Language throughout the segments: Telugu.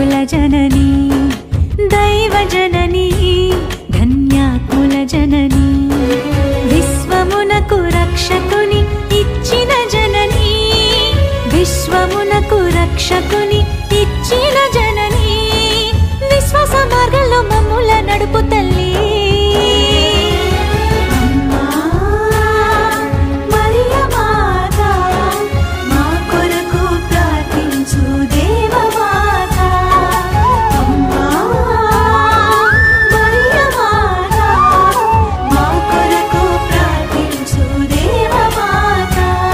విశ్వాసుల జనని దైవ జనని ధన్యాత్ముల జనని విశ్వమునకు రక్షకుని ఇచ్చిన జనని విశ్వమునకు రక్షకుని ఇచ్చిన జనని విశ్వాస మార్గంలో మమ్ముల నడుపు తల్లి అమ్మా, మరియ మాత, మా కొరకు ప్రార్థించు దేవమాత. అమ్మా, మరియ మాత, మా కొరకు ప్రార్థించు దేవమాత.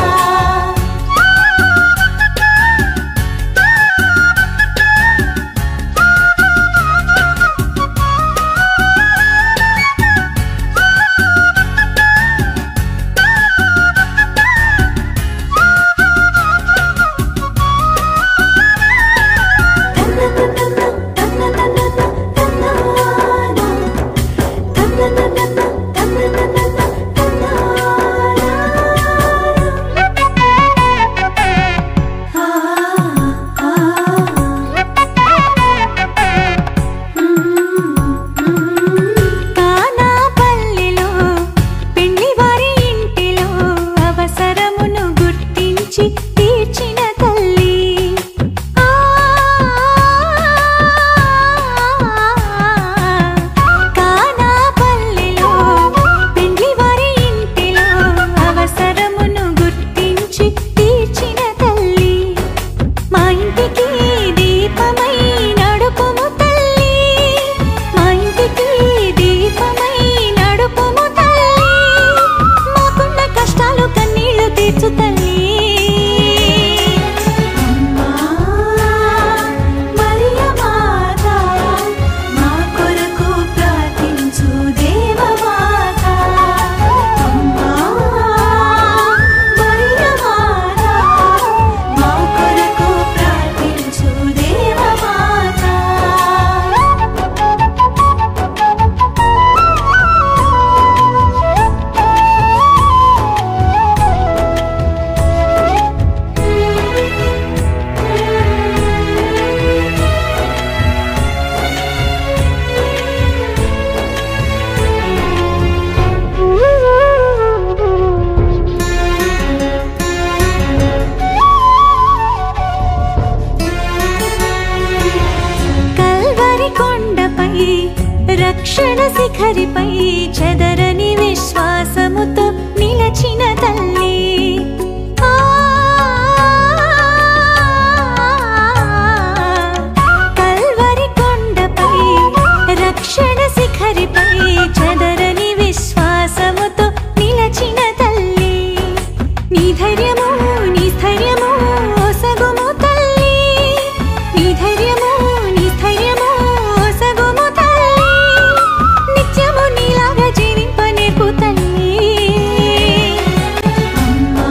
కానాపల్లిలో పెళ్లివారి ఇంటిలో అవసరమును గుర్తించి తీర్చిన తల్లి ఆ కానాపల్లిలో పెళ్లివారి ఇంటిలో అవసరమును గుర్తించి తీర్చిన తల్లి మా ఇంటికి దీపమై నడుపుము తల్లి మా ఇంటికి దీపమై నడుపుము తల్లి మాకున్న కష్టాలు కన్నీళ్లు తీర్చు తల్లి అమ్మా, మరియ మాత, మా కొరకు ప్రార్థించు దేవమాత. అమ్మా, మరియ మాత, మా కొరకు ప్రార్థించు దేవమాత. కల్వరి కొండపై రక్షణ శిఖరిపై చెదరని విశ్వాసముతో నిలచిన తల్లి ఆ, కల్వరి కొండపై రక్షణ శిఖరిపై చెదరని విశ్వాసముతో నిలచిన తల్లి నీ ధైర్యము నీ స్థైర్యము ఒసగుము తల్లి నీ ధైర్యము నీ స్థైర్యము ఒసగుము తల్లి నిత్యము నీలాగా జీవింప నేర్పు తల్లి అమ్మా,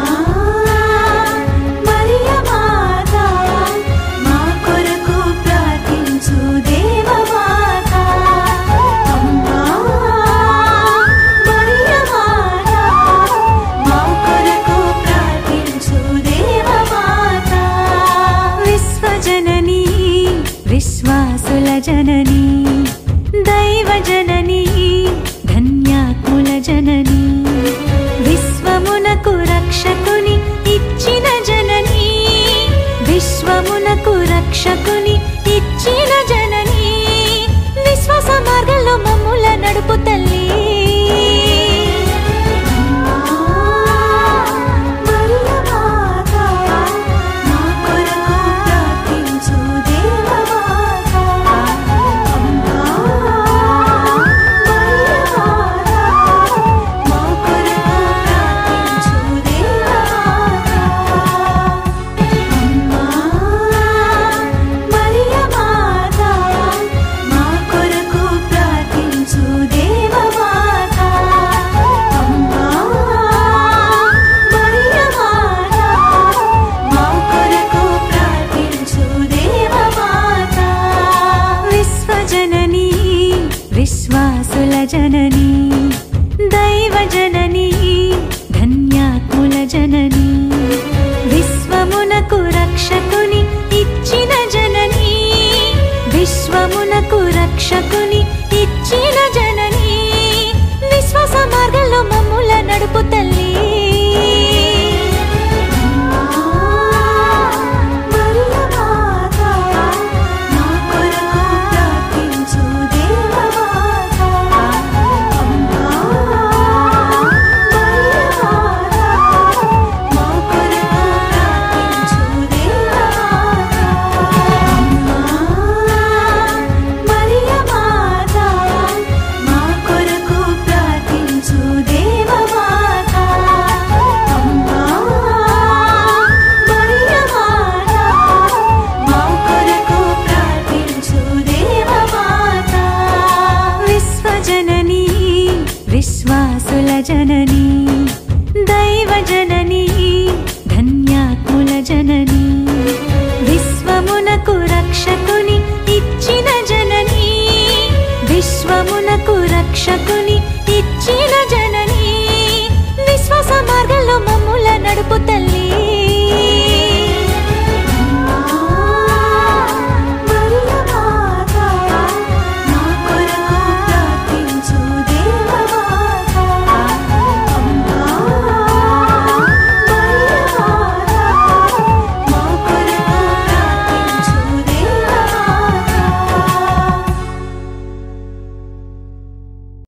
మరియ మాత, మా కొరకు ప్రార్థించు దేవమాత. అమ్మా, మరియ మాత, మా కొరకు ప్రార్థించు దేవమాత. విశ్వజనని విశ్వాసుల జనని దైవ జనని ధన్యాత్ముల జనని విశ్వమునకు రక్షకుని ఇచ్చిన జనని విశ్వమునకు రక్షకుని ఇచ్చిన జనని విశ్వాస మార్గంలో మమ్ముల నడుపు తల్లి మరియ మాత, మా కొరకు ప్రార్థించు దేవమాత. అమ్మా, మరియ మాత, మా కొరకు ప్రార్థించు దేవమాత. అమ్మా, మరియ మాత, మా కొరకు ప్రార్థించు దేవమాత. అమ్మా, మరియ మాత, మా కొరకు ప్రార్థించు దేవమాత. విశ్వజనని విశ్వాసుల జనని దైవ జనని ధన్యాత్ముల జనని విశ్వమునకు రక్షకుని ఇచ్చిన జనని విశ్వమునకు రక్షకుని ఇచ్చిన జనని విశ్వాస మార్గంలో మమ్ముల నడుపు తల్లి విశ్వజననీ విశ్వాసుల జననీ దైవ జననీ ధన్యాత్ముల జననీ విశ్వమునకు రక్షకుని ఇచ్చిన జననీ విశ్వమునకు రక్షకుని ఇచ్చిన జననీ